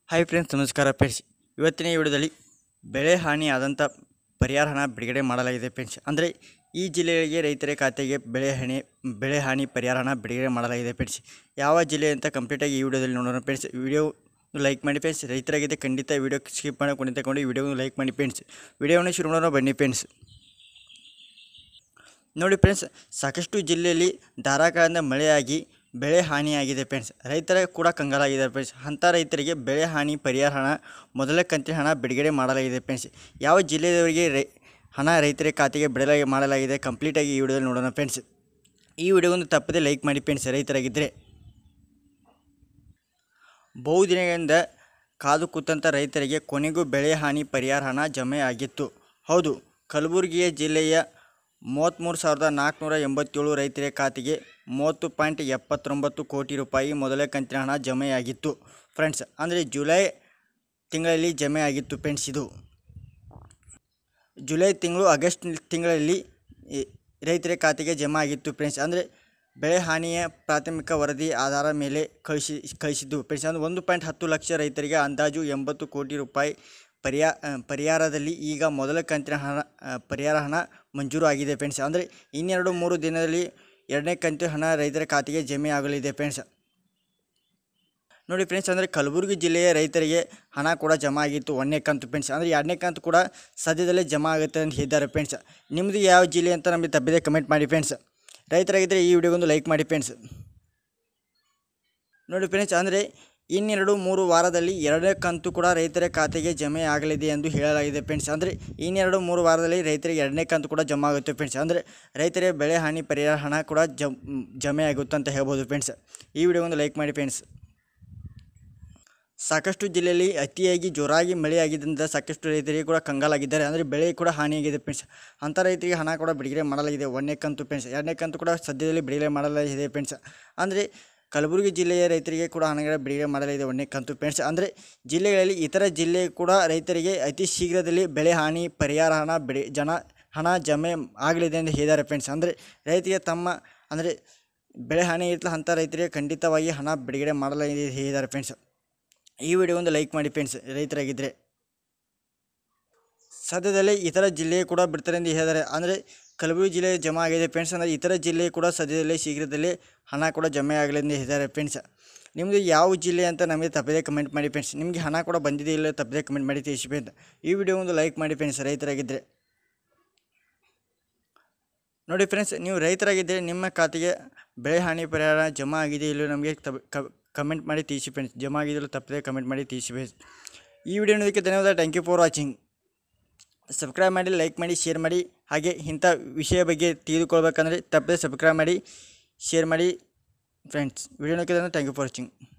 hi friends ನಮಸ್ಕಾರ friends ಇವತ್ತಿನ ಈ ವಿಡಿಯೋದಲ್ಲಿ ಬೆಳೆ ಹಾನಿ ಆದಂಥ ಪರಿಹಾರ ಹಣ ಬಿಡುಗಡೆ ಮಾಡಲಾಗಿದೆ ಫ್ರೆಂಡ್ಸ್ ಅಂದರೆ ಈ ಜಿಲ್ಲೆಗಳಿಗೆ ರೈತರ ಖಾತೆಗೆ ಬೆಳೆ ಹಾನಿ ಬೆಳೆ ಹಾನಿ ಪರಿಹಾರ ಹಣ ಬಿಡುಗಡೆ ಮಾಡಲಾಗಿದೆ ಫ್ರೆಂಡ್ಸ್ ಯಾವ ಜಿಲ್ಲೆ ಅಂತ ಕಂಪ್ಲೀಟಾಗಿ ಈ ವಿಡಿಯೋದಲ್ಲಿ ನೋಡೋಣ ಫ್ರೆಂಡ್ಸ್ ವಿಡಿಯೋ ಲೈಕ್ ಮಾಡಿ ಫ್ರೆಂಡ್ಸ್ ರೈತರಾಗಿದೆ ಖಂಡಿತ ವಿಡಿಯೋ ಸ್ಕಿಪ್ ಮಾಡಿ ಕೊಂಡು ತಗೊಂಡು ವಿಡಿಯೋ ಲೈಕ್ ಮಾಡಿ ಫ್ರೆಂಡ್ಸ್ ವಿಡಿಯೋವನ್ನು ಶುರು ಮಾಡೋಣ ಬನ್ನಿ ಫ್ರೆಂಡ್ಸ್ ನೋಡಿ ಫ್ರೆಂಡ್ಸ್ ಸಾಕಷ್ಟು ಜಿಲ್ಲೆಯಲ್ಲಿ ಧಾರಾಕಾರದಿಂದ ಮಳೆಯಾಗಿ ಬೆಳೆ ಹಾನಿಯಾಗಿದೆ ಫ್ರೆಂಡ್ಸ್ ರೈತರ ಕೂಡ ಕಂಗಾಲಾಗಿದೆ ಫ್ರೆಂಡ್ಸ್ ಅಂಥ ರೈತರಿಗೆ ಬೆಳೆ ಹಾನಿ ಪರಿಹಾರ ಹಣ ಮೊದಲ ಕಂತಿನ ಹಣ ಬಿಡುಗಡೆ ಮಾಡಲಾಗಿದೆ ಫ್ರೆಂಡ್ಸ್ ಯಾವ ಜಿಲ್ಲೆಯವರಿಗೆ ರೈ ಹಣ ರೈತರ ಖಾತೆಗೆ ಬಿಡಲಾಗಿ ಮಾಡಲಾಗಿದೆ ಕಂಪ್ಲೀಟಾಗಿ ಈ ವಿಡಿಯೋದಲ್ಲಿ ನೋಡೋಣ ಫ್ರೆಂಡ್ಸ್ ಈ ವಿಡಿಯೋವನ್ನು ತಪ್ಪದೆ ಲೈಕ್ ಮಾಡಿ ಫ್ರೆಂಡ್ಸ್ ರೈತರಾಗಿದ್ದರೆ ಬಹುದಿನಗಳಿಂದ ಕಾದು ಕೂತಂಥ ರೈತರಿಗೆ ಕೊನೆಗೂ ಬೆಳೆ ಹಾನಿ ಪರಿಹಾರ ಹಣ ಜಮೆ ಆಗಿತ್ತು ಹೌದು ಕಲಬುರಗಿಯ ಜಿಲ್ಲೆಯ ಮೂವತ್ತ್ಮೂರು ಸಾವಿರದ ನಾಲ್ಕುನೂರ ಎಂಬತ್ತೇಳು ರೈತರ ಖಾತೆಗೆ ಮೂವತ್ತು ಪಾಯಿಂಟ್ ಎಪ್ಪತ್ತೊಂಬತ್ತು ಕೋಟಿ ರೂಪಾಯಿ ಮೊದಲ ಕಂತಿನ ಹಣ ಜಮೆಯಾಗಿತ್ತು ಫ್ರೆಂಡ್ಸ್ ಅಂದರೆ ಜುಲೈ ತಿಂಗಳಲ್ಲಿ ಜಮೆ ಆಗಿತ್ತು ಫ್ರೆಂಡ್ಸ್ ಇದು ಜುಲೈ ತಿಂಗಳು ಆಗಸ್ಟ್ ತಿಂಗಳಲ್ಲಿ ಈ ರೈತರ ಖಾತೆಗೆ ಜಮಾ ಆಗಿತ್ತು ಫ್ರೆಂಡ್ಸ್ ಅಂದರೆ ಬೆಳೆ ಹಾನಿಯ ಪ್ರಾಥಮಿಕ ವರದಿ ಆಧಾರ ಮೇಲೆ ಕಳಿಸಿ ಕಳಿಸಿದ್ದು ಫ್ರೆಂಡ್ಸ್ ಅಂದರೆ ಒಂದು ಪಾಯಿಂಟ್ ಹತ್ತು ಲಕ್ಷ ರೈತರಿಗೆ ಅಂದಾಜು ಎಂಬತ್ತು ಕೋಟಿ ರೂಪಾಯಿ ಪರಿಯಾ ಆ, ಪರಿಹಾರದಲ್ಲಿ ಈಗ ಮೊದಲ ಕಂತಿನ ಹಣ ಆ, ಪರಿಹಾರ ಹಣ ಮಂಜೂರು ಆಗಿದೆ ಫ್ರೆಂಡ್ಸ್ ಅಂದರೆ ಇನ್ನೆರಡು ಮೂರು ದಿನದಲ್ಲಿ ಎರಡನೇ ಕಂತಿನ ಹಣ ರೈತರ ಖಾತೆಗೆ ಜಮೆ ಆಗಲಿದೆ ಫ್ರೆಂಡ್ಸ್ ನೋಡಿ ಫ್ರೆಂಡ್ಸ್ ಅಂದರೆ ಕಲಬುರಗಿ ಜಿಲ್ಲೆಯ ರೈತರಿಗೆ ಹಣ ಕೂಡ ಜಮಾ ಆಗಿತ್ತು ಒಂದನೇ ಕಂತು ಫ್ರೆಂಡ್ಸ್ ಅಂದರೆ ಎರಡನೇ ಕಂತು ಕೂಡ ಸದ್ಯದಲ್ಲೇ ಜಮಾ ಆಗುತ್ತೆ ಅಂತ ಹೇಳಿದ್ದಾರೆ ಫ್ರೆಂಡ್ಸ್ ನಿಮ್ಮದು ಯಾವ ಜಿಲ್ಲೆ ಅಂತ ನಮಗೆ ತಪ್ಪದೆ ಕಮೆಂಟ್ ಮಾಡಿ ಫ್ರೆಂಡ್ಸ್ ರೈತರಾಗಿದ್ದರೆ ಈ ವಿಡಿಯೋಗೊಂದು ಲೈಕ್ ಮಾಡಿ ಫ್ರೆಂಡ್ಸ್ ನೋಡಿ ಫ್ರೆಂಡ್ಸ್ ಅಂದರೆ ಇನ್ನೆರಡು ಮೂರು ವಾರದಲ್ಲಿ ಎರಡನೇ ಕಂತು ಕೂಡ ರೈತರ ಖಾತೆಗೆ ಜಮೆ ಆಗಲಿದೆ ಎಂದು ಹೇಳಲಾಗಿದೆ ಫ್ರೆಂಡ್ಸ್ ಅಂದರೆ ಇನ್ನೆರಡು ಮೂರು ವಾರದಲ್ಲಿ ರೈತರಿಗೆ ಎರಡನೇ ಕಂತು ಕೂಡ ಜಮಾ ಆಗುತ್ತೆ ಫ್ರೆಂಡ್ಸ್ ಅಂದರೆ ರೈತರಿಗೆ ಬೆಳೆ ಹಾನಿ ಪರಿಹಾರ ಹಣ ಕೂಡ ಜಮ್ ಜಮೆ ಆಗುತ್ತೆ ಅಂತ ಹೇಳ್ಬೋದು ಫ್ರೆಂಡ್ಸ್ ಈ ವಿಡಿಯೋಗೊಂದು ಲೈಕ್ ಮಾಡಿ ಫ್ರೆಂಡ್ಸ್ ಸಾಕಷ್ಟು ಜಿಲ್ಲೆಯಲ್ಲಿ ಅತಿಯಾಗಿ ಜೋರಾಗಿ ಮಳೆಯಾಗಿದ್ದರಿಂದ ಸಾಕಷ್ಟು ರೈತರಿಗೆ ಕೂಡ ಕಂಗಾಲಾಗಿದ್ದಾರೆ ಅಂದರೆ ಬೆಳೆ ಕೂಡ ಹಾನಿಯಾಗಿದೆ ಫ್ರೆಂಡ್ಸ್ ಅಂಥ ರೈತರಿಗೆ ಹಣ ಕೂಡ ಬಿಡುಗಡೆ ಮಾಡಲಾಗಿದೆ ಒಂದನೇ ಕಂತು ಫ್ರೆಂಡ್ಸ್ ಎರಡನೇ ಕಂತು ಕೂಡ ಸದ್ಯದಲ್ಲಿ ಬಿಡುಗಡೆ ಮಾಡಲಾಗಿದೆ ಫ್ರೆಂಡ್ಸ್ ಅಂದರೆ ಕಲಬುರಗಿ ಜಿಲ್ಲೆಯ ರೈತರಿಗೆ ಕೂಡ ಹಣಗಳ ಬಿಡುಗಡೆ ಮಾಡಲಾಗಿದೆ ಒಂದನೇ ಕಂತು ಫ್ರೆಂಡ್ಸ್ ಅಂದರೆ ಜಿಲ್ಲೆಗಳಲ್ಲಿ ಇತರ ಜಿಲ್ಲೆ ಕೂಡ ರೈತರಿಗೆ ಅತಿ ಶೀಘ್ರದಲ್ಲಿ ಬೆಳೆ ಹಾನಿ ಪರಿಹಾರ ಹಣ ಬಿಡಿ ಜನ ಹಣ ಜಮೆ ಆಗಲಿದೆ ಎಂದು ಹೇಳಿದ್ದಾರೆ ಫ್ರೆಂಡ್ಸ್ ಅಂದರೆ ರೈತರಿಗೆ ತಮ್ಮ ಅಂದರೆ ಬೆಳೆ ಹಾನಿ ಇರ್ತಲ್ಲ ಅಂಥ ರೈತರಿಗೆ ಖಂಡಿತವಾಗಿ ಹಣ ಬಿಡುಗಡೆ ಮಾಡಲಾಗಿದೆ ಎಂದು ಹೇಳಿದ್ದಾರೆ ಫ್ರೆಂಡ್ಸ್ ಈ ವಿಡಿಯೋ ಒಂದು ಲೈಕ್ ಮಾಡಿ ಫ್ರೆಂಡ್ಸ್ ರೈತರಾಗಿದ್ದರೆ ಸದ್ಯದಲ್ಲೇ ಇತರ ಜಿಲ್ಲೆ ಕೂಡ ಬಿಡ್ತಾರೆ ಎಂದು ಹೇಳಿದ್ದಾರೆ ಅಂದರೆ ಕಲಬುರಗಿ ಜಿಲ್ಲೆ ಜಮಾ ಆಗಿದೆ ಫ್ರೆಂಡ್ಸ್ ಅಂದರೆ ಇತರ ಜಿಲ್ಲೆ ಕೂಡ ಸದ್ಯದಲ್ಲೇ ಶೀಘ್ರದಲ್ಲೇ ಹಣ ಕೂಡ ಜಮೆ ಆಗಲಿ ಎಂದು ಹೇಳಿದ್ದಾರೆ ಫ್ರೆಂಡ್ಸ್ ನಿಮ್ಮದು ಯಾವ ಜಿಲ್ಲೆ ಅಂತ ನಮಗೆ ತಪ್ಪದೇ ಕಮೆಂಟ್ ಮಾಡಿ ಫ್ರೆಂಡ್ಸ್ ನಿಮಗೆ ಹಣ ಕೂಡ ಬಂದಿದೆ ಇಲ್ಲ ತಪ್ಪದೇ ಕಮೆಂಟ್ ಮಾಡಿ ತಿಳಿಸಿ ಫ್ರೆಂಡ್ಸ್ ಈ ವಿಡಿಯೋ ಒಂದು ಲೈಕ್ ಮಾಡಿ ಫ್ರೆಂಡ್ಸ್ ರೈತರಾಗಿದ್ದರೆ ನೋಡಿ ಫ್ರೆಂಡ್ಸ್ ನೀವು ರೈತರಾಗಿದ್ದರೆ ನಿಮ್ಮ ಖಾತೆಗೆ ಬೆಳೆ ಹಾನಿ ಪರಿಹಾರ ಜಮಾ ಆಗಿದೆ ಇಲ್ಲೋ ನಮಗೆ ತಪ್ ಕಮೆಂಟ್ ಮಾಡಿ ತಿಳಿಸಿ ಫ್ರೆಂಡ್ಸ್ ಜಮಾ ಆಗಿದೆಯಲ್ಲ ತಪ್ಪದೆ ಕಮೆಂಟ್ ಮಾಡಿ ತಿಳಿಸಿ ಫ್ರೆಂಡ್ಸ್ ಈ ವಿಡಿಯೋ ನೋಡೋದಕ್ಕೆ ಧನ್ಯವಾದ thank you for watching subscribe ಮಾಡಿ ಲೈಕ್ ಮಾಡಿ ಶೇರ್ ಮಾಡಿ ಹಾಗೆ ಇಂಥ ವಿಷಯ ಬಗ್ಗೆ ತಿಳಿದುಕೊಳ್ಬೇಕಂದ್ರೆ ತಪ್ಪದೆ ಸಬ್ಸ್ಕ್ರೈಬ್ ಮಾಡಿ ಶೇರ್ ಮಾಡಿ ಫ್ರೆಂಡ್ಸ್ ವಿಡಿಯೋ ನೋಡೋಕ್ಕೆ ಥ್ಯಾಂಕ್ ಯು ಫಾರ್ ವಾಚಿಂಗ್